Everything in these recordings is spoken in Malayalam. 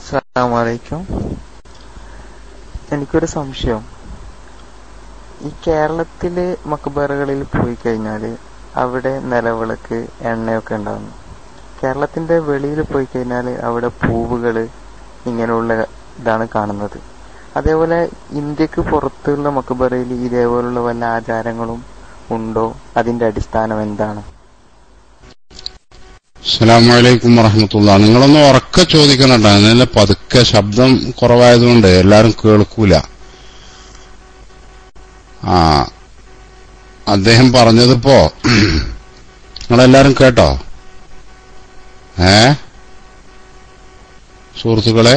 അസ്സലാമലൈക്കും എനിക്കൊരു സംശയം ഈ കേരളത്തിലെ മക്ബറകളിൽ പോയി കഴിഞ്ഞാല് അവിടെ നിലവിളക്ക് എണ്ണയൊക്കെ ഉണ്ടാകുന്നു കേരളത്തിന്റെ വെളിയിൽ പോയി കഴിഞ്ഞാല് അവിടെ പൂവുകള് ഇങ്ങനെയുള്ള ഇതാണ് കാണുന്നത് അതേപോലെ ഇന്ത്യക്ക് പുറത്തുള്ള മക്ബറയിൽ ഇതേപോലുള്ള വല്ല ആചാരങ്ങളും ഉണ്ടോ അതിന്റെ അടിസ്ഥാനം എന്താണ് അസ്സലാമലൈക്കും വറഹമത്തുള്ള നിങ്ങളൊന്ന് ഉറക്കെ ചോദിക്കണട്ടോ നല്ല പതുക്കെ ശബ്ദം കുറവായതുകൊണ്ട് എല്ലാരും കേൾക്കൂല ആ അദ്ദേഹം പറഞ്ഞതിപ്പോ നിങ്ങളെല്ലാരും കേട്ടോ ഏ സുഹൃത്തുക്കളെ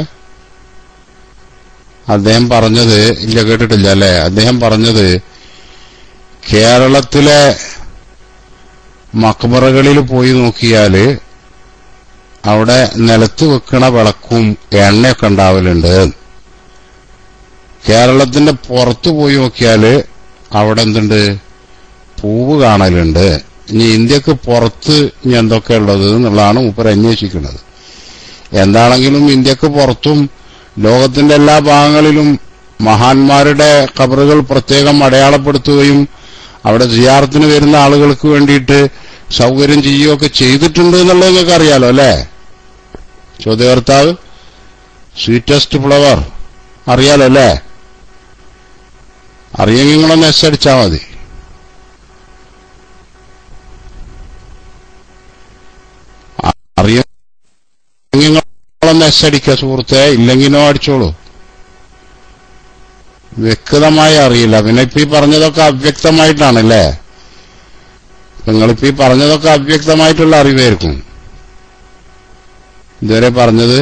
അദ്ദേഹം പറഞ്ഞത് ഇല്ല കേട്ടിട്ടില്ല അല്ലെ അദ്ദേഹം പറഞ്ഞത് കേരളത്തിലെ മക്ബറകളിൽ പോയി നോക്കിയാല് അവിടെ നിലത്ത് വെക്കണ വിളക്കും എണ്ണയൊക്കെ ഉണ്ടാവലുണ്ട് കേരളത്തിന്റെ പുറത്ത് പോയി നോക്കിയാല് അവിടെ എന്തുണ്ട് പൂവ് കാണലുണ്ട് ഇനി ഇന്ത്യക്ക് പുറത്ത് ഇനി എന്തൊക്കെ ഉള്ളത് എന്നുള്ളതാണ് മൂപ്പർ അന്വേഷിക്കുന്നത് എന്താണെങ്കിലും ഇന്ത്യക്ക് പുറത്തും ലോകത്തിന്റെ എല്ലാ ഭാഗങ്ങളിലും മഹാന്മാരുടെ കബറുകൾ പ്രത്യേകം അടയാളപ്പെടുത്തുകയും അവിടെ ജിയാറത്തിന് വരുന്ന ആളുകൾക്ക് വേണ്ടിയിട്ട് സൗകര്യം ചെയ്യുകയൊക്കെ ചെയ്തിട്ടുണ്ട് എന്നുള്ളത് നിങ്ങൾക്ക് അറിയാലോ അല്ലേ ചോദ്യകർത്താവ് സ്വീറ്റസ്റ്റ് ഫ്ലവർ അറിയാലോ അല്ലേ അറിയെങ്കിൽ നിങ്ങളൊന്ന് എസ് അടിച്ചാൽ മതി അറിയെങ്കിൽ നിങ്ങളൊന്ന് എസ് അടിക്കുക സുഹൃത്തെ ഇല്ലെങ്കിനോ അടിച്ചോളൂ വ്യക്തമായി അറിയില്ല പിന്നെ ഇപ്പൊ ഈ പറഞ്ഞതൊക്കെ അവ്യക്തമായിട്ടാണല്ലേ നിങ്ങളിപ്പോ ഈ പറഞ്ഞതൊക്കെ അവ്യക്തമായിട്ടുള്ള അറിവായിരിക്കും ഇതുവരെ പറഞ്ഞത്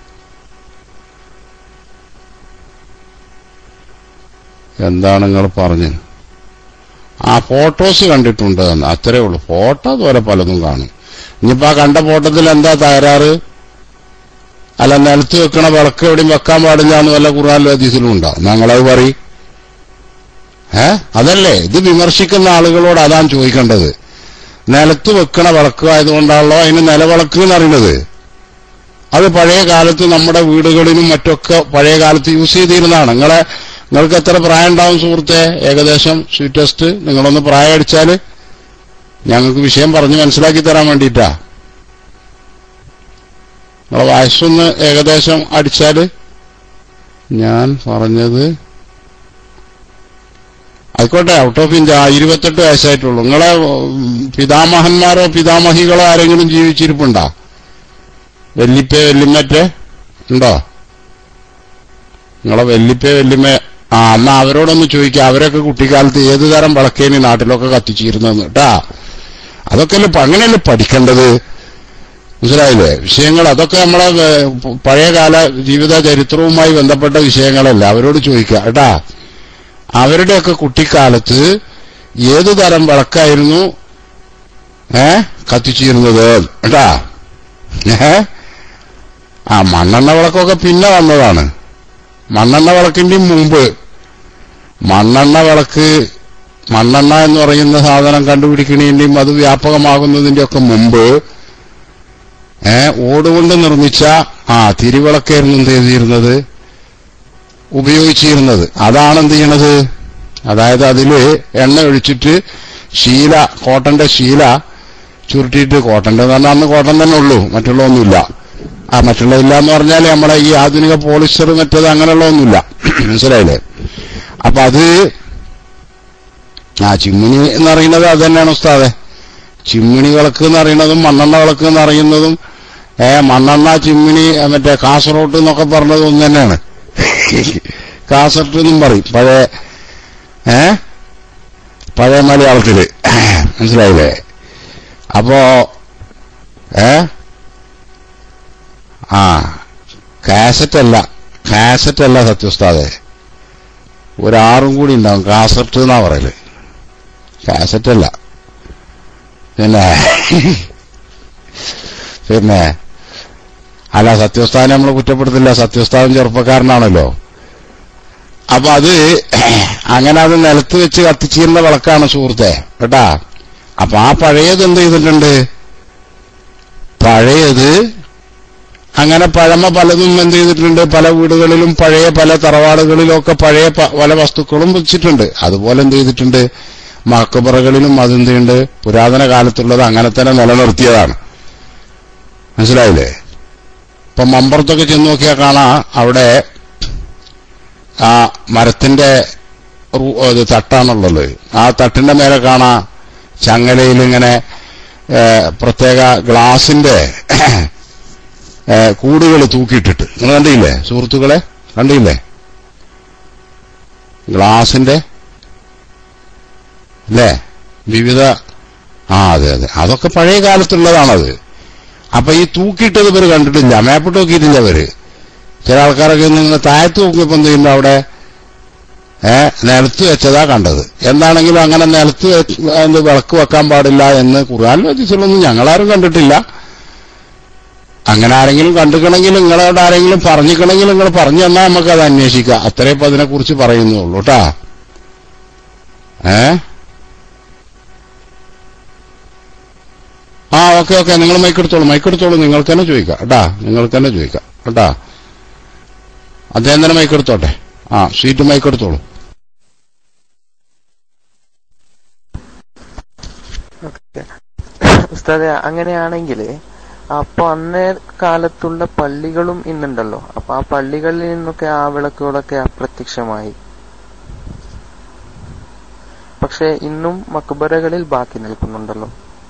എന്താണ് നിങ്ങൾ പറഞ്ഞത് ആ ഫോട്ടോസ് കണ്ടിട്ടുണ്ട് എന്ന് അത്രേ ഉള്ളൂ ഫോട്ടോ അതുപോലെ പലതും കാണും ഇനിയിപ്പോ ആ കണ്ട ഫോട്ടോത്തിൽ എന്താ തകരാറ് അല്ല നിലത്ത് വെക്കണ വിളക്ക് എവിടെയും വെക്കാൻ പാടില്ല എന്ന് വല്ല ഖുർആാനിലും ഹദീസിലും ഉണ്ടോ ഞങ്ങളത് പറയും ഏ അതല്ലേ ഇത് വിമർശിക്കുന്ന ആളുകളോട് അതാണ് ചോദിക്കേണ്ടത് നിലത്ത് വെക്കണ വിളക്ക് ആയതുകൊണ്ടാണല്ലോ അതിന് നിലവിളക്ക് എന്ന് അറിയുന്നത് അത് പഴയ കാലത്ത് നമ്മുടെ വീടുകളിലും മറ്റൊക്കെ പഴയ കാലത്ത് യൂസ് ചെയ്തിരുന്നതാണ് നിങ്ങളെ നിങ്ങൾക്ക് എത്ര പ്രായം ഉണ്ടാവും സുഹൃത്തെ ഏകദേശം സ്വീറ്റസ്റ്റ് നിങ്ങളൊന്ന് പ്രായം അടിച്ചാല് ഞങ്ങൾക്ക് വിഷയം പറഞ്ഞ് മനസ്സിലാക്കി തരാൻ വേണ്ടിയിട്ടാ നിങ്ങളെ വയസ്സൊന്ന് ഏകദേശം അടിച്ചാല് ഞാൻ പറഞ്ഞത് ആയിക്കോട്ടെ ഔട്ട് ഓഫ് ഇന്ത്യ ഇരുപത്തെട്ട് വയസ്സായിട്ടുള്ളൂ നിങ്ങളെ പിതാമഹന്മാരോ പിതാമഹികളോ ആരെങ്കിലും ജീവിച്ചിരിപ്പുണ്ടോ വെല്ലിപ്പ വെല്ലിമ്മറ്റ ഉണ്ടോ നിങ്ങളെ വെല്ലിപ്പ വെല്ലിമ്മ ആ എന്നാ അവരോടൊന്ന് ചോദിക്കുക അവരൊക്കെ കുട്ടിക്കാലത്ത് ഏത് തരം വിളക്കേനി നാട്ടിലൊക്കെ കത്തിച്ചിരുന്നെന്ന് കേട്ടാ അതൊക്കെ അല്ലേ അങ്ങനെയല്ലേ പഠിക്കേണ്ടത് മനസ്സിലായില്ലേ വിഷയങ്ങൾ അതൊക്കെ നമ്മളെ പഴയകാല ജീവിത ചരിത്രവുമായി ബന്ധപ്പെട്ട വിഷയങ്ങളല്ല അവരോട് ചോദിക്കുക കേട്ടാ അവരുടെയൊക്കെ കുട്ടിക്കാലത്ത് ഏതു തരം വിളക്കായിരുന്നു ഏ കത്തിച്ചിരുന്നത് കേട്ടാ ഏ ആ മണ്ണെണ്ണ വിളക്കൊക്കെ പിന്നെ വന്നതാണ് മണ്ണെണ്ണ വിളക്കിന്റെയും മുമ്പ് മണ്ണെണ്ണ വിളക്ക് മണ്ണെണ്ണ എന്ന് പറയുന്ന സാധനം കണ്ടുപിടിക്കണേന്റെയും അത് വ്യാപകമാകുന്നതിന്റെ ഒക്കെ മുമ്പ് ഏ ഓടുകൊണ്ട് നിർമ്മിച്ച ആ തിരിവിളക്കായിരുന്നു എന്ത് ചെയ്തിരുന്നത് ഉപയോഗിച്ചിരുന്നത് അതാണ് എന്ത് ചെയ്യണത് അതായത് അതില് എണ്ണ ഒഴിച്ചിട്ട് ശീല കോട്ടന്റെ ശീല ചുരുട്ടിയിട്ട് കോട്ടന്റെ എന്ന് പറഞ്ഞാൽ അന്ന് കോട്ടൻ തന്നെ ഉള്ളൂ മറ്റുള്ള ഒന്നുമില്ല ആ മറ്റുള്ള ഇല്ല എന്ന് പറഞ്ഞാൽ നമ്മളെ ഈ ആധുനിക പോളിസ്റ്റർ മറ്റത് അങ്ങനെയുള്ള ഒന്നുമില്ല മനസ്സിലായില്ലേ അപ്പൊ അത് ആ ചിമ്മിണി എന്ന് പറയുന്നത് അത് തന്നെയാണ് ഉസ്താദെ ചിമ്മിണി വിളക്ക് എന്ന് പറയുന്നതും മണ്ണെണ്ണ വിളക്ക് എന്ന് പറയുന്നതും ഏ മണ്ണെണ്ണ ചിമ്മിണി മറ്റേ കാസർഗോട്ട് എന്നൊക്കെ പറഞ്ഞത് ഒന്ന് തന്നെയാണ് കാസർട്ട് എന്നും പറയും പഴയ ഏ പഴയ മലയാളത്തില് മനസ്സിലായില്ലേ അപ്പോ ഏ ആ കാസറ്റ് അല്ല കാസറ്റ് അല്ല സത്യോസ്താദെ ഒരാറും കൂടി ഉണ്ടാവും കാസറ്റ് എന്നാ പറയല് കാസറ്റ് അല്ല പിന്നെ പിന്നെ അല്ല സത്യോസ്താനെ നമ്മൾ കുറ്റപ്പെടുത്തില്ല സത്യോസ്താദൻ ചെറുപ്പക്കാരനാണല്ലോ അപ്പൊ അത് അങ്ങനെ അത് നിലത്ത് വെച്ച് കത്തിച്ചിരുന്ന വിളക്കാണ് സുഹൃത്തെ കേട്ടാ അപ്പൊ ആ പഴയത് എന്ത് ചെയ്തിട്ടുണ്ട് പഴയത് അങ്ങനെ പഴമ പലതും എന്ത് ചെയ്തിട്ടുണ്ട് പല വീടുകളിലും പഴയ പല തറവാടുകളിലൊക്കെ പഴയ പ- പല വസ്തുക്കളും വെച്ചിട്ടുണ്ട് അതുപോലെ എന്ത് ചെയ്തിട്ടുണ്ട് മക്കബറകളിലും അതെന്ത് ചെയ്യുന്നുണ്ട് പുരാതന കാലത്തുള്ളത് അങ്ങനെ തന്നെ നിലനിർത്തിയതാണ് മനസ്സിലായില്ലേ ഇപ്പൊ മമ്പുറത്തൊക്കെ ചെന്ന് നോക്കിയാൽ കാണാം അവിടെ ആ മരത്തിന്റെ റൂ- ഇത് തട്ടാണുള്ളത് ആ തട്ടിന്റെ മേലെ കാണാം ചങ്ങലയിൽ ഇങ്ങനെ ഏഹ്, പ്രത്യേക ഗ്ലാസിന്റെ കൂടുകൾ തൂക്കിയിട്ടിട്ട് നിങ്ങൾ കണ്ടില്ലേ സുഹൃത്തുക്കളെ കണ്ടില്ലേ ഗ്ലാസിന്റെ അല്ലേ വിവിധ ആ അതെ അതെ അതൊക്കെ പഴയ കാലത്തുള്ളതാണത് അപ്പൊ ഈ തൂക്കിയിട്ടത് ഇവര് കണ്ടിട്ടില്ല മേപ്പിട്ട് നോക്കിയിട്ടില്ല ഇവര് ചില ആൾക്കാരൊക്കെ നിങ്ങൾ താഴത്ത് നോക്കിയപ്പോ എന്ത് ചെയ്യുന്നു അവിടെ ഏ നിലത്ത് വെച്ചതാ കണ്ടത് എന്താണെങ്കിലും അങ്ങനെ നിലത്ത് വെച്ച് എന്ത് വിളക്ക് വെക്കാൻ പാടില്ല എന്ന് ഖുർആൻ ഹദീസിലൊന്നും ഞങ്ങളാരും കണ്ടിട്ടില്ല അങ്ങനെ ആരെങ്കിലും കണ്ടിക്കണമെങ്കിൽ നിങ്ങളോട് ആരെങ്കിലും പറഞ്ഞിക്കണമെങ്കിൽ നിങ്ങൾ പറഞ്ഞു തന്നാൽ നമുക്ക് അത് അന്വേഷിക്കാം അത്രേ ഇപ്പൊ അതിനെക്കുറിച്ച് പറയുന്നുള്ളൂ കേട്ടാ ഏ ആ ഓക്കെ ഓക്കെ നിങ്ങൾ മൈക്കെടുത്തോളൂ മൈക്കെടുത്തോളൂ നിങ്ങൾക്ക് തന്നെ ചോദിക്കാം കേട്ടാ നിങ്ങൾക്ക് തന്നെ ചോദിക്കാം കേട്ടാ അദ്ദേഹം തന്നെ മൈക്കെടുത്തോട്ടെ ആ സീറ്റ് മൈക്കെടുത്തോളൂ ഓക്കെ ഉസ്താദെ അങ്ങനെയാണെങ്കിൽ അപ്പൊ അന്നേ കാലത്തുള്ള പള്ളികളും ഇന്നുണ്ടല്ലോ അപ്പൊ ആ പള്ളികളിൽ നിന്നൊക്കെ ആ വിളക്കുകളൊക്കെ അപ്രത്യക്ഷമായി പക്ഷെ ഇന്നും മക്ബറകളിൽ ബാക്കി നിൽക്കുന്നുണ്ടല്ലോ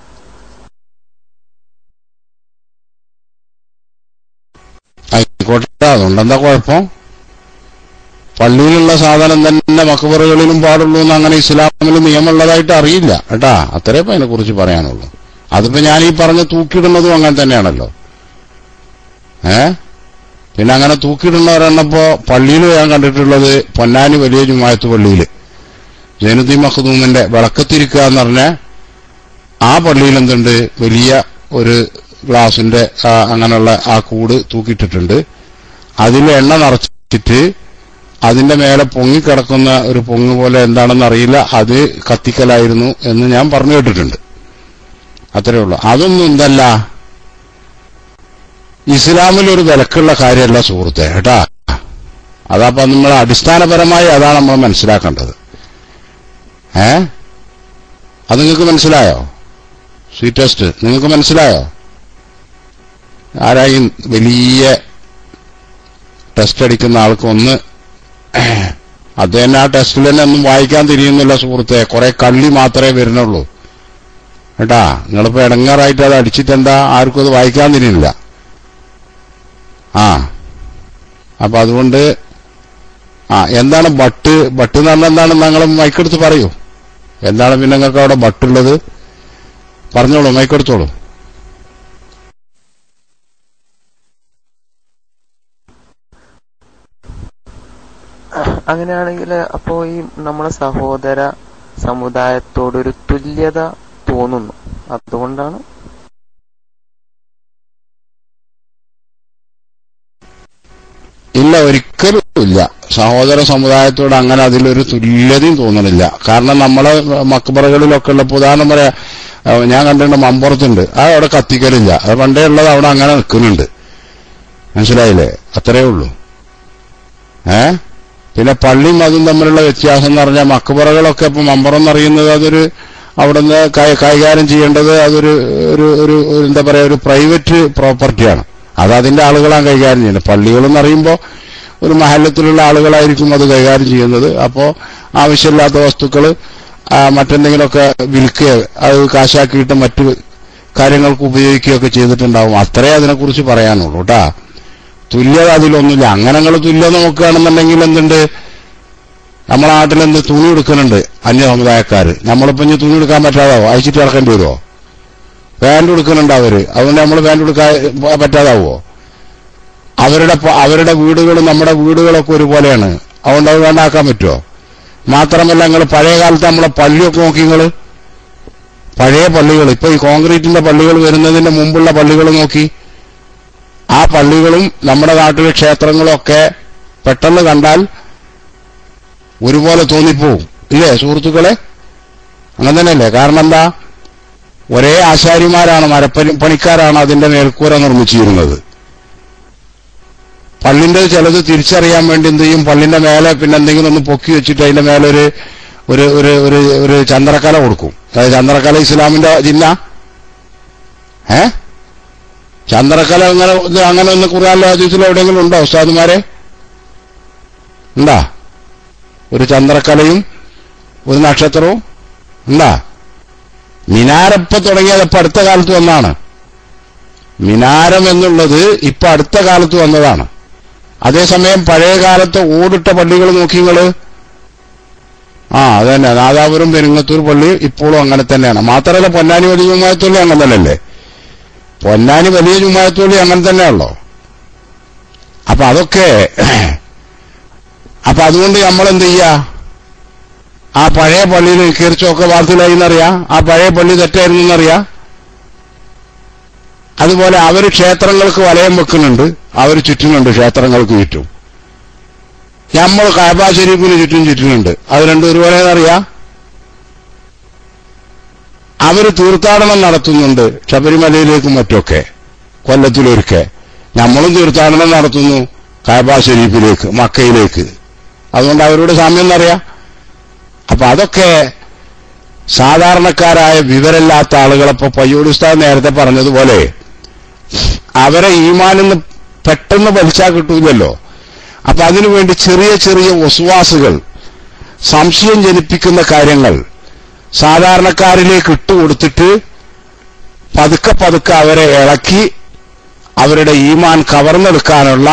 ആയിക്കോട്ടെ അതുകൊണ്ടെന്താ കുഴപ്പം പള്ളിയിലുള്ള സാധനം തന്നെ മക്കബറുകളിലും പാടുള്ളൂ എന്ന് അങ്ങനെ ഇസ്ലാമിൽ നിയമമുള്ളതായിട്ട് അറിയില്ല കേട്ടാ അത്രേ ഇപ്പൊ അതിനെ കുറിച്ച് പറയാനുള്ളൂ അതിപ്പോ ഞാൻ ഈ പറഞ്ഞ തൂക്കിയിടുന്നതും അങ്ങനെ തന്നെയാണല്ലോ ഏ പിന്നെ അങ്ങനെ തൂക്കിയിടുന്നവരെണ്ണപ്പോ പള്ളിയിൽ ഞാൻ കണ്ടിട്ടുള്ളത് പൊന്നാനി വലിയ ജുമായത്ത് പള്ളിയിൽ ജൈനുദ്ദീൻ മഖദൂമിന്റെ വിളക്കത്തിരിക്കുക എന്ന് പറഞ്ഞ ആ പള്ളിയിൽ എന്തുണ്ട് വലിയ ഒരു ഗ്ലാസിന്റെ ആ, അങ്ങനെയുള്ള ആ കൂട് തൂക്കിയിട്ടിട്ടുണ്ട് അതിൽ എണ്ണ നിറച്ചിട്ട് അതിന്റെ മേലെ പൊങ്ങിക്കിടക്കുന്ന ഒരു പൊങ്ങ് പോലെ എന്താണെന്ന് അറിയില്ല അത് കത്തിക്കലായിരുന്നു എന്ന് ഞാൻ പറഞ്ഞു കേട്ടിട്ടുണ്ട് അത്രേ ഉള്ളൂ അതൊന്നും എന്തല്ല ഇസ്ലാമിൽ ഒരു വിലക്കുള്ള കാര്യമല്ല സുഹൃത്തെ കേട്ടാ അതപ്പോ നമ്മൾ അടിസ്ഥാനപരമായി അതാണ് നമ്മൾ മനസ്സിലാക്കേണ്ടത് ഏ അത് നിങ്ങൾക്ക് മനസ്സിലായോ സ്വീറ്റ് ടെസ്റ്റ് നിങ്ങൾക്ക് മനസ്സിലായോ ആരായി വലിയ ടെസ്റ്റ് അടിക്കുന്ന ആൾക്ക് ഒന്ന് അദ്ദേഹം ആ ടെസ്റ്റിൽ തന്നെ ഒന്നും വായിക്കാൻ തിരിയുന്നില്ല സുഹൃത്തെ കുറെ കള്ളി മാത്രമേ വരുന്നുള്ളൂ കേട്ടാ നിങ്ങളിപ്പോ ഇടങ്ങാറായിട്ട് അത് അടിച്ചിട്ടെന്താ ആർക്കും അത് വായിക്കാൻ തിരിയുന്നില്ല ആ അപ്പൊ അതുകൊണ്ട് ആ എന്താണ് ബട്ട് ബട്ട് എന്ന് പറഞ്ഞാൽ എന്താണ് നിങ്ങൾ മൈക്കെടുത്ത് പറയൂ എന്താണ് പിന്നെ നിങ്ങൾക്ക് അവിടെ ബട്ടുള്ളത് പറഞ്ഞോളൂ മൈക്കെടുത്തോളൂ അങ്ങനെയാണെങ്കിൽ അപ്പോ ഈ നമ്മുടെ സഹോദര സമുദായത്തോടൊരു തുല്യത തോന്നുന്നു അതുകൊണ്ടാണ് ഇല്ല ഒരിക്കലും ഇല്ല സഹോദര സമുദായത്തോട് അങ്ങനെ അതിലൊരു തുല്യതയും തോന്നണില്ല കാരണം നമ്മളെ മക്ബറകളിലൊക്കെ ഉള്ള ഇപ്പൊ ഉദാഹരണം പറയാ ഏഹ് ഞാൻ കണ്ടിട്ടുണ്ട് മമ്പുറത്തുണ്ട് അത് അവിടെ കത്തിക്കലില്ല അത് പണ്ടേ ഉള്ളത് അവിടെ അങ്ങനെ നിൽക്കുന്നുണ്ട് മനസ്സിലായില്ലേ അത്രേ ഉള്ളൂ ഏ പിന്നെ പള്ളിയും അതും തമ്മിലുള്ള വ്യത്യാസം എന്ന് പറഞ്ഞാൽ മക്ബറകളൊക്കെ ഇപ്പൊ മമ്പുറം എന്നറിയുന്നത് അതൊരു അവിടുന്ന് കൈ- കൈകാര്യം ചെയ്യേണ്ടത് അതൊരു ഒരു ഒരു ഒരു എന്താ പറയാ ഒരു പ്രൈവറ്റ് പ്രോപ്പർട്ടിയാണ് അത് അതിന്റെ ആളുകളാണ് കൈകാര്യം ചെയ്യുന്നത് പള്ളികളെന്ന് അറിയുമ്പോൾ ഒരു മഹല്ലത്തിലുള്ള ആളുകളായിരിക്കും അത് കൈകാര്യം ചെയ്യുന്നത് അപ്പോ ആവശ്യമില്ലാത്ത വസ്തുക്കൾ മറ്റെന്തെങ്കിലുമൊക്കെ വിൽക്കുകയോ അത് കാശാക്കിയിട്ട് മറ്റു കാര്യങ്ങൾക്ക് ഉപയോഗിക്കുകയൊക്കെ ചെയ്തിട്ടുണ്ടാവും അത്രേ അതിനെക്കുറിച്ച് പറയാനുള്ളൂ കേട്ടാ തുല്യത അതിലൊന്നുമില്ല അങ്ങനെ നിങ്ങൾ തുല്യത നോക്കുകയാണെന്നുണ്ടെങ്കിൽ എന്തുണ്ട് നമ്മളെ നാട്ടിൽ എന്ത് തുണി എടുക്കുന്നുണ്ട് അന്യ സമുദായക്കാർ നമ്മളിപ്പോ ഇനി തുണി എടുക്കാൻ പറ്റാതാവോ അയച്ചിട്ട് ഇറക്കേണ്ടി വരുമോ പാന്റ് എടുക്കുന്നുണ്ട് അവര് അതുകൊണ്ട് നമ്മൾ പാന്റ് എടുക്കാൻ പറ്റാതാവോ അവരുടെ പ- അവരുടെ വീടുകൾ നമ്മുടെ വീടുകളൊക്കെ ഒരുപോലെയാണ് അതുകൊണ്ട് അത് വേണ്ടാക്കാൻ പറ്റുമോ മാത്രമല്ല നിങ്ങൾ പഴയ കാലത്ത് നമ്മളെ പള്ളിയൊക്കെ നോക്കി നിങ്ങൾ പഴയ പള്ളികൾ ഇപ്പൊ ഈ കോൺക്രീറ്റിന്റെ പള്ളികൾ വരുന്നതിന് മുമ്പുള്ള പള്ളികൾ നോക്കി ആ പള്ളികളും നമ്മുടെ നാട്ടിലെ ക്ഷേത്രങ്ങളും ഒക്കെ പെട്ടെന്ന് കണ്ടാൽ ഒരുപോലെ തോന്നിപ്പോവും ഇല്ലേ സുഹൃത്തുക്കളെ അങ്ങനെ തന്നെയല്ലേ കാരണം എന്താ ഒരേ ആശാരിമാരാണ് മരപ്പണി പണിക്കാരാണ് അതിന്റെ മേൽക്കൂര നിർമ്മിച്ചിരുന്നത് പള്ളിന്റെ ചിലത് തിരിച്ചറിയാൻ വേണ്ടി എന്ത് ചെയ്യും പള്ളിന്റെ മേലെ പിന്നെ എന്തെങ്കിലും ഒന്ന് പൊക്കി വെച്ചിട്ട് അതിന്റെ മേലെ ഒരു ഒരു ഒരു ഒരു ഒരു ചന്ദ്രക്കല കൊടുക്കും അതായത് ചന്ദ്രക്കല ഇസ്ലാമിന്റെ ജില്ല ഏ ചന്ദ്രക്കല അങ്ങനെ ഇത് അങ്ങനെ ഒന്ന് ഖുർആാനിലെ ഹദീസിൽ എവിടെയെങ്കിലും ഉണ്ടോ ഉസ്താദുമാരെ ഉണ്ടാ ഒരു ചന്ദ്രക്കലയും ഒരു നക്ഷത്രവും ഉണ്ടാ മിനാരപ്പ തുടങ്ങിയത് ഇപ്പൊ അടുത്ത കാലത്ത് വന്നാണ് മിനാരം എന്നുള്ളത് ഇപ്പൊ അടുത്ത കാലത്ത് വന്നതാണ് അതേസമയം പഴയ കാലത്തെ ഓടിട്ട പള്ളികൾ നോക്കി നിങ്ങള് ആ അതന്നെ നാദാപുരം പെരുങ്ങത്തൂർ പള്ളി ഇപ്പോഴും അങ്ങനെ തന്നെയാണ് മാത്രമല്ല പൊന്നാനി വലിയ ജുമായത്തുള്ളി അങ്ങനെ തന്നെയല്ലേ പൊന്നാനി വലിയ ജുമായത്തുള്ളി അങ്ങനെ തന്നെയാണല്ലോ അപ്പൊ അതൊക്കെ അപ്പൊ അതുകൊണ്ട് നമ്മൾ എന്ത് ചെയ്യാ ആ പഴയ പള്ളിയിൽ കീർച്ചൊക്കെ വാർത്തയിലായി എന്നറിയാം ആ പഴയ പള്ളി തെറ്റായിരുന്നു എന്നറിയാം അതുപോലെ അവർ ക്ഷേത്രങ്ങൾക്ക് വലയം വെക്കുന്നുണ്ട് അവർ ചുറ്റുന്നുണ്ട് ക്ഷേത്രങ്ങൾക്ക് ചുറ്റും നമ്മൾ കാബ ഷരീഫിന് ചുറ്റും ചുറ്റുന്നുണ്ട് അത് രണ്ടും ഒരുപോലെ അറിയാം അവര് തീർത്ഥാടനം നടത്തുന്നുണ്ട് ശബരിമലയിലേക്കും മറ്റൊക്കെ കൊല്ലത്തിലൊരുക്കെ നമ്മളും തീർത്ഥാടനം നടത്തുന്നു കാബ ഷരീഫിലേക്ക് മക്കയിലേക്ക് അതുകൊണ്ട് അവരുടെ സാമ്യം എന്നറിയാം അപ്പൊ അതൊക്കെ സാധാരണക്കാരായ വിവരമില്ലാത്ത ആളുകളെപ്പോ പയ്യോടി ഉസ്താദ് നേരത്തെ പറഞ്ഞതുപോലെ അവരെ ഈമാനിന്ന് പെട്ടെന്ന് വലിച്ചാൽ കിട്ടൂലല്ലോ അപ്പൊ അതിനുവേണ്ടി ചെറിയ ചെറിയ വസുവാസുകൾ സംശയം ജനിപ്പിക്കുന്ന കാര്യങ്ങൾ സാധാരണക്കാരിലേക്ക് ഇട്ടുകൊടുത്തിട്ട് പതുക്കെ പതുക്കെ അവരെ ഇളക്കി അവരുടെ ഈമാൻ കവർന്നെടുക്കാനുള്ള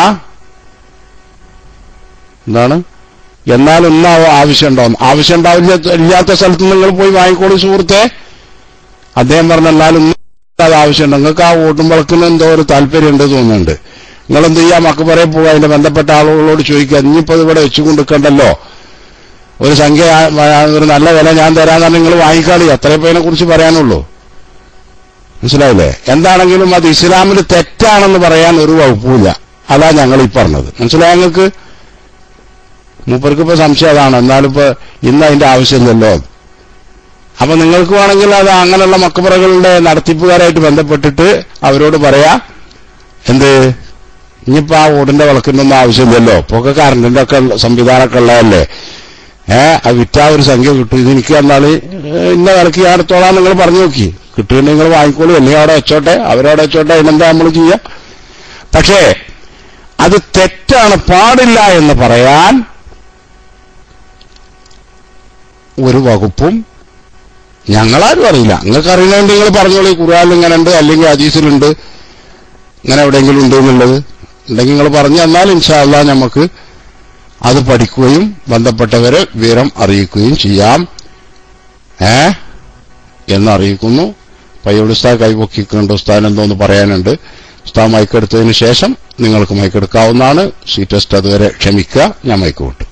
എന്താണ് എന്നാൽ ഒന്നാവോ ആവശ്യമുണ്ടാവും ആവശ്യം ഉണ്ടാവില്ല ഇല്ലാത്ത സ്ഥലത്ത് നിങ്ങൾ പോയി വാങ്ങിക്കോളൂ സുഹൃത്തെ അദ്ദേഹം പറഞ്ഞ എന്നാലും അത് ആവശ്യമുണ്ട് നിങ്ങൾക്ക് ആ വോട്ടും വിളക്കിന് എന്തോ ഒരു താല്പര്യമുണ്ട് തോന്നുന്നുണ്ട് നിങ്ങൾ എന്ത് ചെയ്യാം മക്കപ്പറയെ പോവുക അതിന്റെ ബന്ധപ്പെട്ട ആളുകളോട് ചോദിക്കുക ഇനിയിപ്പോ ഇത് ഇവിടെ വെച്ചു കൊണ്ടിരിക്കണ്ടല്ലോ ഒരു സംഖ്യ ആ, ഒരു നല്ല വില ഞാൻ തരാന്നാണ് നിങ്ങൾ വാങ്ങിക്കാളി അത്രയപ്പോ ഇതിനെ കുറിച്ച് പറയാനുള്ളൂ മനസ്സിലായില്ലേ എന്താണെങ്കിലും അത് ഇസ്ലാമിൽ തെറ്റാണെന്ന് പറയാൻ ഒരു വകുപ്പുമില്ല അതാ ഞങ്ങൾ ഈ പറഞ്ഞത് മനസ്സിലായ നിങ്ങൾക്ക് മൂപ്പർക്ക് ഇപ്പൊ സംശയം അതാണ് എന്നാലിപ്പോ ഇന്ന് അതിന്റെ ആവശ്യമില്ലല്ലോ അപ്പൊ നിങ്ങൾക്ക് വേണമെങ്കിൽ അത് അങ്ങനെയുള്ള മക്കപ്പുറകളുടെ നടത്തിപ്പുകാരായിട്ട് ബന്ധപ്പെട്ടിട്ട് അവരോട് പറയാ എന്ത് ഇനിയിപ്പോ ആ ഓടിന്റെ വിളക്കിന്റെ ഒന്നും ആവശ്യമില്ലല്ലോ ഇപ്പൊക്കെ കറണ്ടിന്റെ ഒക്കെ സംവിധാനമൊക്കെ ഉള്ളതല്ലേ ഏ അത് വിറ്റാ ഒരു സംഖ്യ കിട്ടും ഇത് എനിക്ക് എന്നാല് ഇന്ന വിലക്ക് ഞാൻ എടുത്തോളാം നിങ്ങൾ പറഞ്ഞു നോക്കി കിട്ടുമെങ്കിൽ നിങ്ങൾ വാങ്ങിക്കോളൂ അല്ലെങ്കിൽ അവിടെ വെച്ചോട്ടെ അവരവിടെ വെച്ചോട്ടെ അതിനെന്താ നമ്മൾ ചെയ്യാം പക്ഷേ അത് തെറ്റാണ് പാടില്ല എന്ന് പറയാൻ ഒരു വകുപ്പും ഞങ്ങളാരും അറിയില്ല നിങ്ങൾക്ക് അറിയുന്നതുകൊണ്ട് നിങ്ങൾ പറഞ്ഞോളൂ ഖുർആാനിൽ ഇങ്ങനെ ഉണ്ട് അല്ലെങ്കിൽ ഹദീസിലുണ്ട് ഇങ്ങനെ എവിടെയെങ്കിലും ഉണ്ട് എന്നുള്ളത് ഉണ്ടെങ്കിൽ നിങ്ങൾ പറഞ്ഞു തന്നാൽ ഇൻഷാല്ല നമുക്ക് അത് പഠിക്കുകയും ബന്ധപ്പെട്ടവരെ വിവരം അറിയിക്കുകയും ചെയ്യാം ഏ എന്നറിയിക്കുന്നു പയ്യോട് ഉസ്താദ് കൈപൊക്കിക്കൊണ്ട് ഉസ്താദിന് എന്തോന്ന് പറയാനുണ്ട് ഉസ്താദ് മൈക്കെടുത്തതിന് ശേഷം നിങ്ങൾക്ക് മൈക്കെടുക്കാവുന്നതാണ് സീ ടെസ്റ്റ് അതുവരെ ക്ഷമിക്കുക ഞാൻ മൈക്ക് വിട്ടു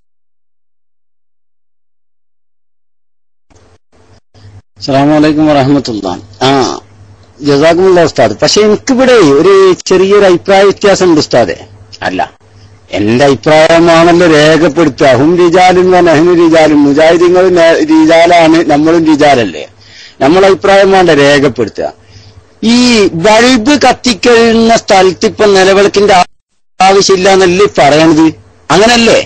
അസ്സാമലൈക്കും വറഹമത്തുള്ള ആ ജസാക്കുമുള്ള ഉസ്താദ് പക്ഷെ എനിക്കിവിടെ ഒരു ചെറിയൊരു അഭിപ്രായ വ്യത്യാസമുണ്ട് ഉസ്താദെ അല്ല എന്റെ അഭിപ്രായമാണല്ലോ രേഖപ്പെടുത്തുക ഹും റിജാലും നഹ്നു റിജാലും മുജാഹിദീങ്ങൾ റിജാലാണ് നമ്മളും റിജാലല്ലേ നമ്മളെ അഭിപ്രായം വേണ്ട രേഖപ്പെടുത്തുക ഈ ബൾബ് കത്തിക്കുന്ന സ്ഥലത്ത് ഇപ്പൊ നിലവിളക്കിന്റെ ആവശ്യമില്ല എന്നല്ലേ പറയണത് അങ്ങനല്ലേ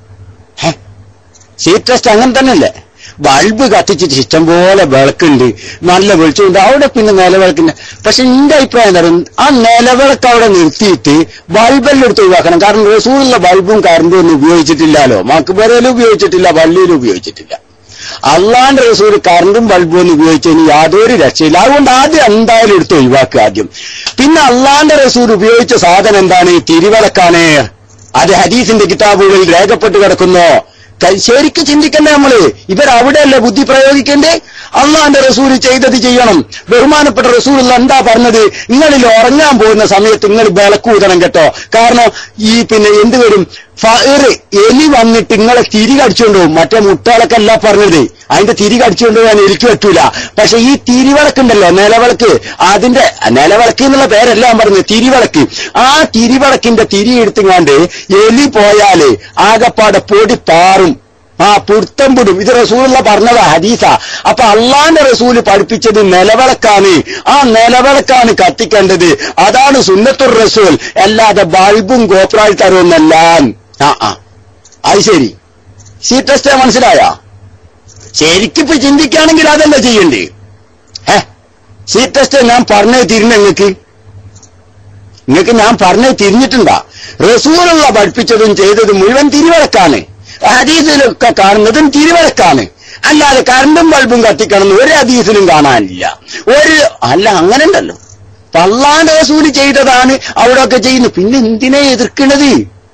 സീറ്റ് ടെസ്റ്റ് അങ്ങനെ തന്നെയല്ലേ ബൾബ് കത്തിച്ചിട്ട് ഇഷ്ടം പോലെ വിളക്കുണ്ട് നല്ല വെളിച്ചമുണ്ട് അവിടെ പിന്നെ നിലവിളക്കിന്റെ പക്ഷെ എന്റെ അഭിപ്രായം എന്താ പറയുക ആ നിലവിളക്ക് അവിടെ നിർത്തിയിട്ട് ബൾബെല്ലാം എടുത്ത് ഒഴിവാക്കണം കാരണം റസൂലുള്ള ബൾബും കറണ്ടും ഒന്നും ഉപയോഗിച്ചിട്ടില്ലല്ലോ മക്ബറയിലും ഉപയോഗിച്ചിട്ടില്ല പള്ളിയിലും ഉപയോഗിച്ചിട്ടില്ല അള്ളാന്റെ റസൂൽ കറണ്ടും ബൾബും ഒന്നും ഉപയോഗിച്ചതിന് യാതൊരു രക്ഷയില്ല അതുകൊണ്ട് ആദ്യം എന്തായാലും എടുത്ത് ഒഴിവാക്കുക ആദ്യം പിന്നെ അള്ളാന്റെ റസൂൽ ഉപയോഗിച്ച സാധനം എന്താണ് തിരുവിളക്കാണ് അത് ഹദീസിന്റെ കിതാബുകളിൽ രേഖപ്പെട്ട് കിടക്കുന്നു ക- ശരിക്കും ചിന്തിക്കണ്ടേ നമ്മള് ഇവരവിടെയല്ലേ ബുദ്ധി പ്രയോഗിക്കണ്ടേ അള്ളാന്റെ റസൂൽ ചെയ്തത് ചെയ്യണം ബഹുമാനപ്പെട്ട റസൂൽ എന്താ പറഞ്ഞത് നിങ്ങളിൽ ഉറങ്ങാൻ പോകുന്ന സമയത്ത് നിങ്ങൾ വിളക്കൂതണം കേട്ടോ കാരണം ഈ പിന്നെ എന്ത് വരും ഫയർ എലി വന്നിട്ട് നിങ്ങളെ തിരികടിച്ചുകൊണ്ട് പോകും മറ്റേ മുട്ടകളൊക്കെ അല്ല പറഞ്ഞത് അതിന്റെ തിരികടിച്ചുകൊണ്ട് പോകാൻ എനിക്ക് പറ്റൂല പക്ഷെ ഈ തിരിവിളക്കുണ്ടല്ലോ നിലവിളക്ക് അതിന്റെ നിലവിളക്ക് എന്നുള്ള പേരല്ല ഞാൻ പറഞ്ഞത് തിരിവിളക്ക് ആ തിരിവിളക്കിന്റെ തിരി എടുത്തുങ്ങാണ്ട് എലി പോയാല് ആകപ്പാടെ പൊടി പാറും ആ പുടുത്തം പിടും ഇത് റസൂലുള്ള പറഞ്ഞതാ ഹദീസ അപ്പൊ അള്ളാന്റെ റസൂല് പഠിപ്പിച്ചത് നിലവിളക്കാണ് ആ നിലവിളക്കാണ് കത്തിക്കേണ്ടത് അതാണ് സുന്നത്തുർ റസൂൽ അല്ലാതെ ബൾബും ഗോപ്രാൾക്കാരൊന്നല്ല ആ ആ അത് ശരി സി ടെസ്റ്റ് മനസ്സിലായ ശരിക്കിപ്പോ ചിന്തിക്കുകയാണെങ്കിൽ അതല്ല ചെയ്യണ്ടേ ഏ സി ടെസ്റ്റ് ഞാൻ പറഞ്ഞത് തിരിഞ്ഞ നിങ്ങൾക്ക് നിങ്ങൾക്ക് ഞാൻ പറഞ്ഞത് തിരിഞ്ഞിട്ടുണ്ടാ റസൂലുള്ള പഠിപ്പിച്ചതും ചെയ്തതും മുഴുവൻ തിരുവിളക്കാണ് ഹദീസിലൊക്കെ കാണുന്നതും തിരുവിളക്കാണ് അല്ലാതെ കറണ്ടും ബൾബും കത്തിക്കണമെന്ന് ഒരു ഹദീസിലും കാണാനില്ല ഒരു അല്ല അങ്ങനെ ഉണ്ടല്ലോ പള്ളാന്റെ റസൂല് ചെയ്തതാണ് അവിടെയൊക്കെ ചെയ്യുന്നു പിന്നെ എന്തിനെ എതിർക്കണത്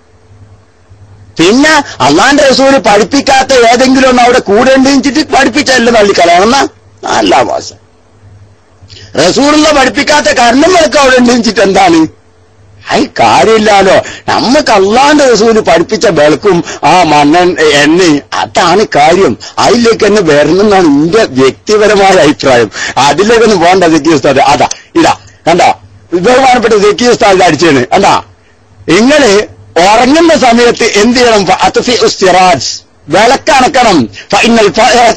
പിന്നെ അള്ളാന്റെ റസൂല് പഠിപ്പിക്കാത്ത ഏതെങ്കിലും ഒന്ന് അവിടെ കൂടെ ഉണ്ടെന്നിട്ട് പഠിപ്പിച്ചല്ല തള്ളിക്കളയണമെന്ന അല്ല ഭാഷ റസൂലുള്ള പഠിപ്പിക്കാത്ത കർണം വിളക്ക് അവിടെ ഉണ്ടെന്നിട്ട് എന്താണ് ഐ കാര്യമില്ലാലോ നമുക്ക് അള്ളാന്റെ റസൂല് പഠിപ്പിച്ച വിളക്കും ആ മണ്ണൻ എണ്ണയും അതാണ് കാര്യം അതിലേക്ക് തന്നെ വരണമെന്നാണ് എന്റെ വ്യക്തിപരമായ അഭിപ്രായം അതിലേക്കൊന്നും പോകണ്ട സെക്കി ഉസ്താദ് അതാ ഇതാ കണ്ടാ ബഹുമാനപ്പെട്ട സെക്കി ഉസ്താദ് അടിച്ചേണ് കണ്ടാ ഇങ്ങള് ഉറങ്ങുന്ന സമയത്ത് എന്ത് ചെയ്യണം അത്ഫി ഉസ്തിറാജ് വിളക്കണക്കണം ഫൈനൽ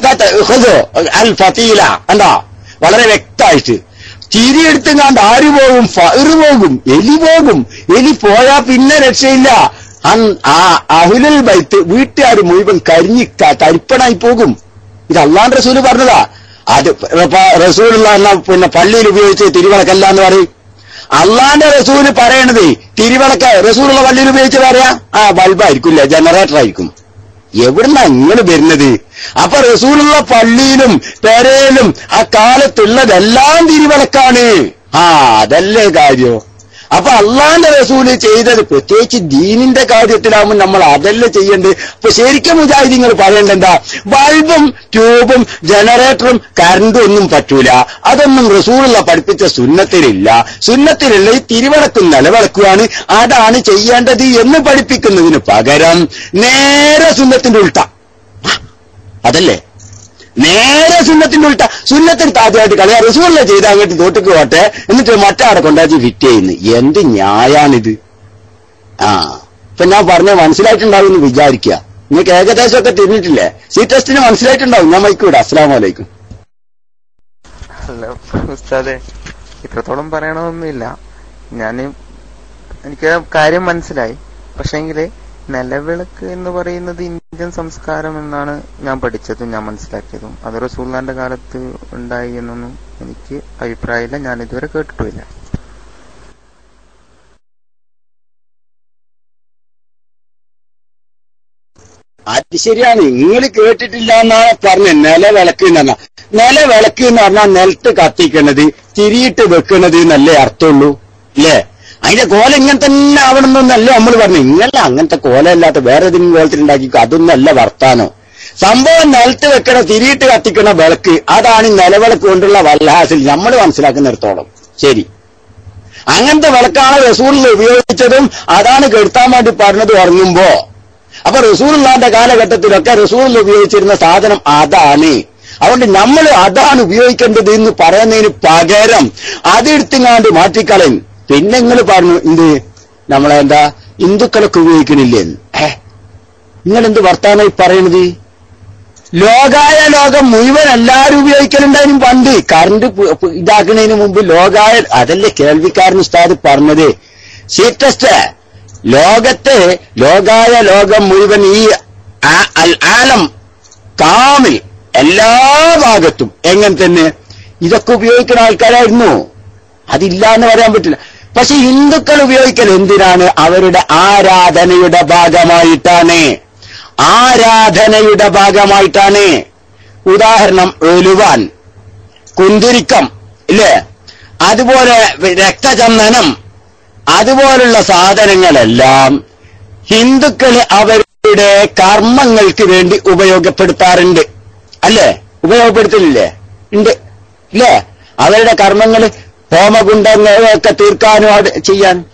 അൽ ഫതീല കണ്ടാ വളരെ വ്യക്തമായിട്ട് ചിരിയെടുത്തുങ്ങാണ്ട് ആര് പോകും ഫറ് പോകും എലി പോകും എലി പോയാ പിന്നെ രക്ഷയില്ല അൻ- ആ അഹുലുൽ ബൈത്ത് വീട്ടുകാർ മുഴുവൻ കരിഞ്ഞി ക- തരിപ്പണായി പോകും ഇത് അള്ളാൻ റസൂല് പറഞ്ഞതാ അത് പ- റസൂലുള്ള എന്നാ പിന്നെ പള്ളിയിൽ ഉപയോഗിച്ച് തിരുവിളക്കല്ല എന്ന് പറയും അള്ളാന്റെ റസൂല് പറയണത് തിരുവിളക്ക് റസൂലുള്ള പള്ളിയിൽ ഉപയോഗിച്ച് പറയാ ആ ബൾബായിരിക്കില്ല ജനറേറ്റർ ആയിരിക്കും എവിടുന്നാ ഇങ്ങനെ വരുന്നത് അപ്പൊ റസൂലുള്ള പള്ളിയിലും പെരയിലും ആ കാലത്തുള്ളതെല്ലാം തിരുവിളക്കാണ് ആ അതല്ലേ കാര്യം അപ്പൊ അള്ളാന്റെ റസൂല് ചെയ്തത് പ്രത്യേകിച്ച് ദീനിന്റെ കാര്യത്തിലാവുമ്പോൾ നമ്മൾ അതല്ല ചെയ്യേണ്ടത് അപ്പൊ ശരിക്കും മുജാഹിദിങ്ങൾ പറയേണ്ട എന്താ ബൾബും ട്യൂബും ജനറേറ്ററും കറണ്ടും ഒന്നും പറ്റൂല അതൊന്നും റസൂലുള്ള പഠിപ്പിച്ച സുന്നത്തിലില്ല സുന്നത്തിലുള്ള ഈ തിരുവിളക്കും നിലവിളക്കുവാണ് അതാണ് ചെയ്യേണ്ടത് എന്ന് പഠിപ്പിക്കുന്നതിന് പകരം നേരെ സുന്നത്തിന്റെ ഉൾട്ട അതല്ലേ നേരെ സുന്നത്തിന്റെ ഉൾട്ട സുന്നത്തിന് താദ്യമായിട്ട് കളയാ റസൂലിനെ ചെയ്ത് അങ്ങോട്ട് തോട്ടിക്ക് പോട്ടെ എന്നിട്ട് മറ്റാടെ കൊണ്ടാച്ച് ഫിറ്റ് ചെയ്യുന്നു എന്ത് ന്യായാണിത് ആ ഇപ്പൊ ഞാൻ പറഞ്ഞ മനസ്സിലായിട്ടുണ്ടാവും എന്ന് വിചാരിക്കുക നിങ്ങൾക്ക് ഏകദേശമൊക്കെ തിരിഞ്ഞിട്ടില്ലേ സി ടെസ്റ്റിന് മനസ്സിലായിട്ടുണ്ടാവും ഞാൻ മൈക്കൂടെ അസ്സാം വലൈക്കും അല്ല ഉസ്താദെ ഇത്രത്തോളം പറയണമെന്നില്ല ഞാൻ എനിക്ക് കാര്യം മനസ്സിലായി പക്ഷെങ്കില് നിലവിളക്ക് എന്ന് പറയുന്നത് ഇന്ത്യൻ സംസ്കാരം എന്നാണ് ഞാൻ പഠിച്ചതും ഞാൻ മനസ്സിലാക്കിയതും അത് റസൂല്ലാന്റെ കാലത്ത് ഉണ്ടായി എന്നൊന്നും എനിക്ക് അഭിപ്രായമില്ല ഞാൻ ഇതുവരെ കേട്ടിട്ടുമില്ല അത് ശരിയാണ് നിങ്ങൾ കേട്ടിട്ടില്ല എന്നാണ് പറഞ്ഞത് നിലവിളക്ക് എന്നാ നിലവിളക്ക് എന്ന് പറഞ്ഞാൽ നിലത്ത് കത്തിക്കണത് തിരിയിട്ട് വെക്കണത് എന്നല്ലേ അർത്ഥമുള്ളൂ അല്ലേ അതിന്റെ കോല ഇങ്ങനെ തന്നെ ആവണമെന്നല്ലേ നമ്മൾ പറഞ്ഞു ഇങ്ങനല്ല അങ്ങനത്തെ കോലമല്ലാത്ത വേറെ ഏതെങ്കിലും കോലത്തിലുണ്ടാക്കി അതൊന്നല്ല വർത്താനം സംഭവം നിലത്ത് വെക്കണ തിരിയിട്ട് കത്തിക്കണ വിളക്ക് അതാണ് ഈ നിലവിളക്ക് കൊണ്ടുള്ള വല്ലാസിൽ നമ്മൾ മനസ്സിലാക്കുന്നിടത്തോളം ശരി അങ്ങനത്തെ വിളക്കാണ് റസൂലിൽ ഉപയോഗിച്ചതും അതാണ് കെടുത്താൻ വേണ്ടി പറഞ്ഞത് ഉറങ്ങുമ്പോ അപ്പൊ റസൂലിന്റെ കാലഘട്ടത്തിലൊക്കെ റസൂലിൽ ഉപയോഗിച്ചിരുന്ന സാധനം അതാണ് അതുകൊണ്ട് നമ്മൾ അതാണ് ഉപയോഗിക്കേണ്ടത് എന്ന് പറയുന്നതിന് പകരം അതെടുത്തിങ്ങാണ്ട് മാറ്റിക്കളയും പിന്നെ നിങ്ങൾ പറഞ്ഞു എന്ത് നമ്മളെന്താ ഹിന്ദുക്കളൊക്കെ ഉപയോഗിക്കണില്ലേ ഏ നിങ്ങൾ എന്ത് വർത്താനായി പറയണത് ലോകായ ലോകം മുഴുവൻ എല്ലാവരും ഉപയോഗിക്കലുണ്ടായിരുന്നു പണ്ട് കറണ്ട് പു- പു- ഇതാക്കുന്നതിന് മുമ്പ് ലോകായ അതല്ലേ കേൾവിക്കാരൻ ഉസ്താദ് പറഞ്ഞത് സീറ്റസ്റ്റ് ലോകത്തെ ലോകായ ലോകം മുഴുവൻ ഈ ആ- അൽ ആലം കാമിൽ എല്ലാ ഭാഗത്തും എങ്ങനെ തന്നെ ഇതൊക്കെ ഉപയോഗിക്കുന്ന ആൾക്കാരായിരുന്നു അതില്ല എന്ന് പറയാൻ പറ്റില്ല പക്ഷെ ഹിന്ദുക്കൾ ഉപയോഗിക്കൽ എന്തിനാണ് അവരുടെ ആരാധനയുടെ ഭാഗമായിട്ടാണ് ആരാധനയുടെ ഭാഗമായിട്ടാണ് ഉദാഹരണം എലുവാൻ കുന്തിരിക്കം ഇല്ലേ അതുപോലെ രക്തചന്ദനം അതുപോലുള്ള സാധനങ്ങളെല്ലാം ഹിന്ദുക്കൾ അവരുടെ കർമ്മങ്ങൾക്ക് വേണ്ടി ഉപയോഗപ്പെടുത്താറുണ്ട് അല്ലേ ഉപയോഗപ്പെടുത്തലില്ലേ ഉണ്ട് ഇല്ലേ അവരുടെ കർമ്മങ്ങൾ ഹോമകുണ്ടങ്ങളൊക്കെ തീർക്കാനും അത് ചെയ്യാൻ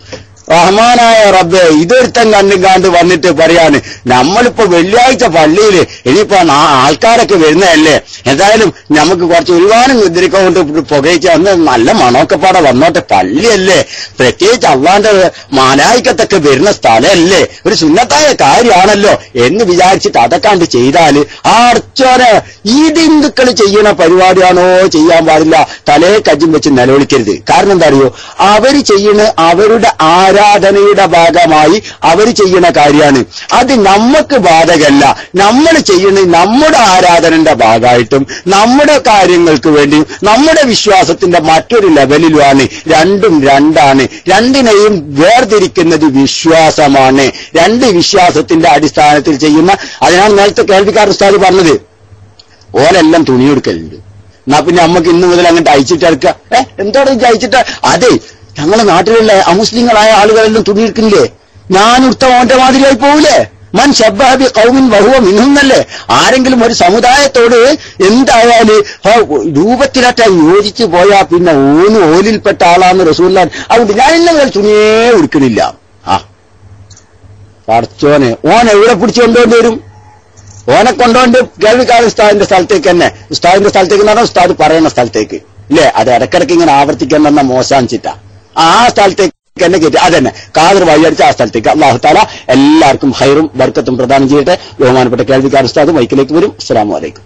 റഹ്മാനായ റബ്ബെ ഇതൊരുത്തൻ കണ്ടും കാണ്ട് വന്നിട്ട് പറയാണ് നമ്മളിപ്പോ വെള്ളിയാഴ്ച പള്ളിയിൽ ഇനിയിപ്പോ നാ- ആൾക്കാരൊക്കെ വരുന്നതല്ലേ എന്തായാലും നമുക്ക് കുറച്ച് ഒരുപാട് മുദ്രിക്ക കൊണ്ട് പുകയിച്ച് അന്ന് നല്ല മണോക്കപ്പാടെ വന്നോട്ടെ പള്ളിയല്ലേ പ്രത്യേകിച്ച് അള്ളാന്റെ മാലായിക്കത്തൊക്കെ വരുന്ന സ്ഥലമല്ലേ ഒരു സുന്നത്തായ കാര്യമാണല്ലോ എന്ന് വിചാരിച്ചിട്ട് അതൊക്കെ ചെയ്താല് ആ അർച്ചോനെ ഈ ഹിന്ദുക്കൾ ചെയ്യുന്ന പരിപാടിയാണോ ചെയ്യാൻ പാടില്ല തലേ കജ്ജും വെച്ച് നിലവിളിക്കരുത് കാരണം എന്താ അറിയോ അവര് ചെയ്യുന്ന അവരുടെ ആരാധനയുടെ ഭാഗമായി അവർ ചെയ്യുന്ന കാര്യമാണ് അത് നമുക്ക് ബാധകല്ല നമ്മൾ ചെയ്യുന്ന നമ്മുടെ ആരാധനയുടെ ഭാഗമായിട്ടും നമ്മുടെ കാര്യങ്ങൾക്ക് വേണ്ടി നമ്മുടെ വിശ്വാസത്തിന്റെ മറ്റൊരു ലെവലിലുമാണ് രണ്ടും രണ്ടാണ് രണ്ടിനെയും വേർതിരിക്കുന്നത് വിശ്വാസമാണ് രണ്ട് വിശ്വാസത്തിന്റെ അടിസ്ഥാനത്തിൽ ചെയ്യുന്ന അതിനാണ് നേരത്തെ കേൾവിക്കാർ ഉസ്താദ് പറഞ്ഞത് ഓലെല്ലാം തുണിയെടുക്കലുണ്ട് എന്നാ പിന്നെ നമുക്ക് ഇന്ന് മുതൽ അങ്ങോട്ട് അയച്ചിട്ട് എടുക്കുക ഏ എന്താണ് ഇത് അയച്ചിട്ട് അതെ ഞങ്ങളെ നാട്ടിലുള്ള അമുസ്ലിങ്ങളായ ആളുകളെല്ലാം തുണിയെടുക്കില്ലേ ഞാൻ ഉത്തമോന്റെ മാതിരിയായി പോവില്ലേ മൻ ഷബ്ബാബി കൗമിൻ ബഹുവ മിന്നുന്നല്ലേ ആരെങ്കിലും ഒരു സമുദായത്തോട് എന്തായാല് ആ രൂപത്തിലറ്റ യോജിച്ചു പോയാ പിന്നെ ഓന് ഓലിൽപ്പെട്ട ആളാന്ന് റസൂല്ലാൻ അതുകൊണ്ട് ഞാൻ ഇന്ന മുതൽ തുണിയേ ഉടുക്കണില്ല ആ പടച്ചോനെ ഓൻ എവിടെ പിടിച്ചു കൊണ്ടുകൊണ്ട് വരും ഓനെ കൊണ്ടുകൊണ്ട് കേൾവിക്കാരൻ ഉസ്താദിന്റെ സ്ഥലത്തേക്ക് തന്നെ ഉസ്താദിന്റെ സ്ഥലത്തേക്ക് എന്ന് പറഞ്ഞാൽ ഉസ്താദ് പറയുന്ന സ്ഥലത്തേക്ക് ഇല്ലേ അത് ഇടക്കിടക്ക് ഇങ്ങനെ ആവർത്തിക്കാൻ തന്ന മോശാഞ്ചിട്ട ആ സ്ഥലത്തേക്ക് തന്നെ കയറ്റി അതന്നെ കാതർ വഴിയടിച്ച് ആ സ്ഥലത്തേക്ക് അള്ളാഹു താല എല്ലാവർക്കും ഹൈറും ബർക്കത്തും പ്രദാനം ചെയ്യട്ടെ ബഹുമാനപ്പെട്ട കേൾവിക്കാർ ഉസ്താദ് മൈക്കിലേക്ക് വരും അസ്സാം വലൈക്കും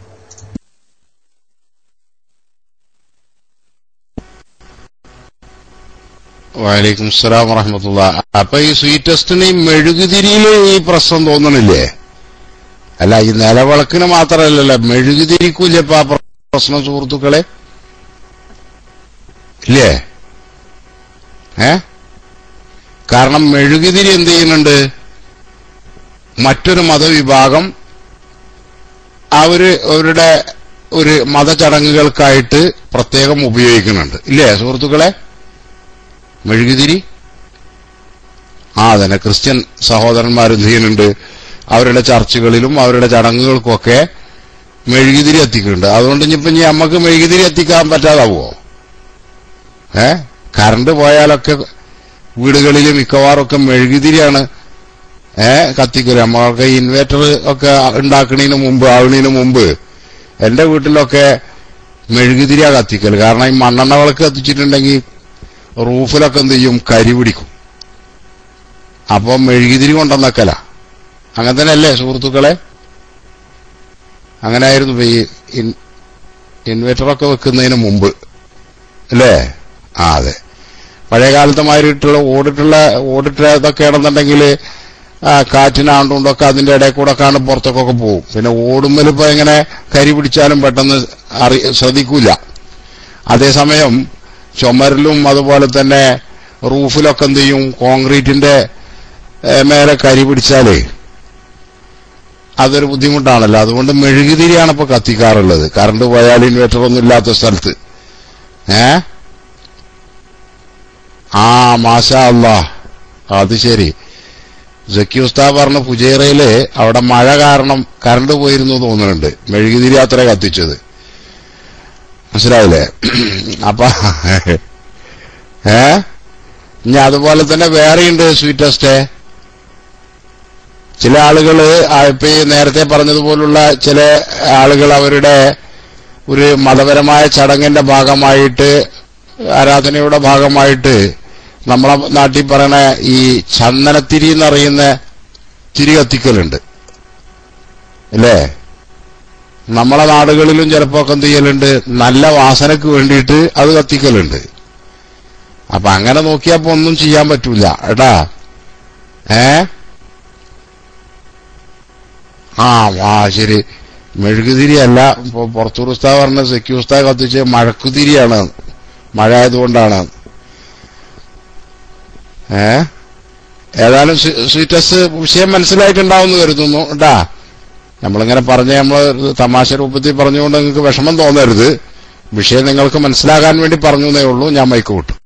വലൈക്കും സ്സലാം വറഹമത്തുള്ള അപ്പൊ ഈ സ്വീറ്റസ്റ്റിന് ഈ മെഴുകുതിരിയില് ഈ പ്രശ്നം തോന്നണില്ലേ അല്ല ഈ നിലവിളക്കിന് മാത്രമല്ലല്ലോ മെഴുകുതിരിക്കൂല്ലേ ഇപ്പൊ ആ പ്രശ്നം സുഹൃത്തുക്കളെ ഇല്ലേ ഏ കാരണം മെഴുകുതിരി എന്ത് ചെയ്യുന്നുണ്ട് മറ്റൊരു മതവിഭാഗം അവര് അവരുടെ ഒരു മതചടങ്ങുകൾക്കായിട്ട് പ്രത്യേകം ഉപയോഗിക്കുന്നുണ്ട് ഇല്ലേ സുഹൃത്തുക്കളെ മെഴുകുതിരി ആ തന്നെ ക്രിസ്ത്യൻ സഹോദരന്മാരും ചെയ്യുന്നുണ്ട് അവരുടെ ചർച്ചുകളിലും അവരുടെ ചടങ്ങുകൾക്കൊക്കെ മെഴുകുതിരി എത്തിക്കുന്നുണ്ട് അതുകൊണ്ട് ഇനിയിപ്പോ ഇനി നമുക്ക് മെഴുകുതിരി എത്തിക്കാൻ പറ്റാതാവോ ഏ കറണ്ട് പോയാലൊക്കെ വീടുകളിൽ മിക്കവാറും ഒക്കെ മെഴുകുതിരിയാണ് ഏ കത്തിക്കല് നമ്മളൊക്കെ ഇൻവേർട്ടർ ഒക്കെ ഉണ്ടാക്കുന്നതിന് മുമ്പ് ആവുന്നതിന് മുമ്പ് എന്റെ വീട്ടിലൊക്കെ മെഴുകുതിരിയാ കത്തിക്കല് കാരണം ഈ മണ്ണെണ്ണ വിളക്ക് കത്തിച്ചിട്ടുണ്ടെങ്കിൽ റൂഫിലൊക്കെ എന്ത് ചെയ്യും കരി പിടിക്കും അപ്പൊ മെഴുകുതിരി കൊണ്ടുവന്നക്കല അങ്ങനെ തന്നെയല്ലേ സുഹൃത്തുക്കളെ അങ്ങനെ ആയിരുന്നു ഇപ്പൊ ഈ ഇൻ- ഇൻവെർട്ടറൊക്കെ വെക്കുന്നതിന് മുമ്പ് അല്ലേ ആ അതെ പഴയ കാലത്തെ മാതിരിട്ടുള്ള ഓടിട്ടുള്ള ഓടിട്ട ഇതൊക്കെ ആണെന്നുണ്ടെങ്കിൽ കാറ്റിനാണ്ടുകൊണ്ടൊക്കെ അതിന്റെ ഇടയിൽ കൂടെ ഒക്കെ ആണ് പുറത്തൊക്കെ പോകും പിന്നെ ഓടുമ്മൽ ഇപ്പൊ എങ്ങനെ കരി പിടിച്ചാലും പെട്ടെന്ന് അറി ശ്രദ്ധിക്കൂല അതേസമയം ചുമരിലും അതുപോലെ തന്നെ റൂഫിലൊക്കെ എന്ത് ചെയ്യും കോൺക്രീറ്റിന്റെ ഏ, മേലെ കരി പിടിച്ചാലേ അതൊരു ബുദ്ധിമുട്ടാണല്ലോ അതുകൊണ്ട് മെഴുകുതിരിയാണ് ഇപ്പൊ കത്തിക്കാറുള്ളത് കറണ്ട് പോയാൽ ഇൻവെർട്ടർ ഒന്നും ഇല്ലാത്ത സ്ഥലത്ത് ഏ ആ മാഷാ അല്ലാ അത് ശരി ജക്കി ഉസ്താദ് പറഞ്ഞ പുജേറയില് അവിടെ മഴ കാരണം കറണ്ട് പോയിരുന്നു തോന്നുന്നുണ്ട് മെഴുകുതിരി അത്ര കത്തിച്ചത് മനസ്സിലായില്ലേ അപ്പൊ ഏ ഇനി അതുപോലെ തന്നെ വേറെയുണ്ട് സ്വീറ്റസ്റ്റ് ചില ആളുകള് ആ ഇപ്പൊ ഈ നേരത്തെ പറഞ്ഞതുപോലുള്ള ചില ആളുകൾ അവരുടെ ഒരു മതപരമായ ചടങ്ങിന്റെ ഭാഗമായിട്ട് ആരാധനയുടെ ഭാഗമായിട്ട് നമ്മളെ നാട്ടിൽ പറയണ ഈ ചന്ദനത്തിരി എന്നറിയുന്ന തിരി കത്തിക്കലുണ്ട് അല്ലേ നമ്മളെ നാടുകളിലും ചിലപ്പോ ഒക്കെ എന്ത് ചെയ്യലുണ്ട് നല്ല വാസനക്ക് വേണ്ടിയിട്ട് അത് കത്തിക്കലുണ്ട് അപ്പൊ അങ്ങനെ നോക്കിയപ്പോ ഒന്നും ചെയ്യാൻ പറ്റൂല ഏട്ടാ ഏ ആ ആ ശരി മെഴുകുതിരി അല്ല ഇപ്പൊ പുറത്തൂർ ഉസ്താദ് പറഞ്ഞ സെക്യൂ ഉസ്താദ് കത്തിച്ച് മഴക്കുതിരിയാണ് മഴ ആയതുകൊണ്ടാണ് ഏ ഏതായാലും സ്വീറ്റസ് വിഷയം മനസ്സിലായിട്ടുണ്ടാവുമെന്ന് കരുതുന്നു കേട്ടാ നമ്മളിങ്ങനെ പറഞ്ഞ നമ്മൾ തമാശ രൂപത്തിൽ പറഞ്ഞുകൊണ്ട് നിങ്ങൾക്ക് വിഷമം തോന്നരുത് വിഷയം നിങ്ങൾക്ക് മനസ്സിലാകാൻ വേണ്ടി പറഞ്ഞു എന്നേ ഉള്ളൂ ഞാൻ മൈക്ക് വിട്ടു